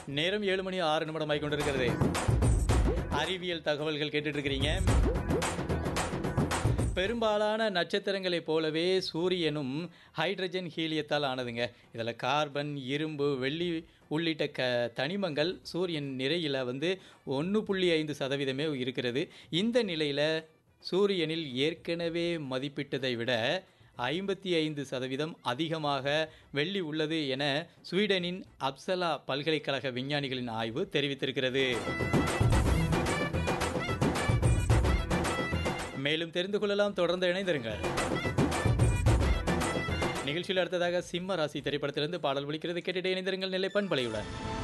நேரம் ஏழு மணி ஆறு நிமிடம் ஆகி கொண்டிருக்கிறது அறிவியல் தகவல்கள் கேட்டுட்டு இருக்கிறீங்க பெரும்பாலான நட்சத்திரங்களைப் போலவே சூரியனும் ஹைட்ரஜன் ஹீலியத்தால் ஆனதுங்க இதில் கார்பன் இரும்பு வெள்ளி உள்ளிட்ட க தனிமங்கள் சூரியன் நிறையில் வந்து ஒன்று புள்ளி ஐந்து சதவீதமே இருக்கிறது இந்த நிலையில் சூரியனில் ஏற்கனவே மதிப்பிட்டதை விட ஐம்பத்தி ஐந்து சதவீதம் அதிகமாக வெள்ளி உள்ளது என ஸ்வீடனின் அப்சலா பல்கலைக்கழக விஞ்ஞானிகளின் ஆய்வு தெரிவித்திருக்கிறது மேலும் தெரிந்து கொள்ளலாம் தொடர்ந்து இணைந்திருங்கள் நிகழ்ச்சியில் அடுத்ததாக சிம்ம ராசி திரைப்படத்திலிருந்து பாடல் ஒலிக்கிறது கேட்டுட்டே இணைந்திருங்கள் நிலை பண்பலையுடன்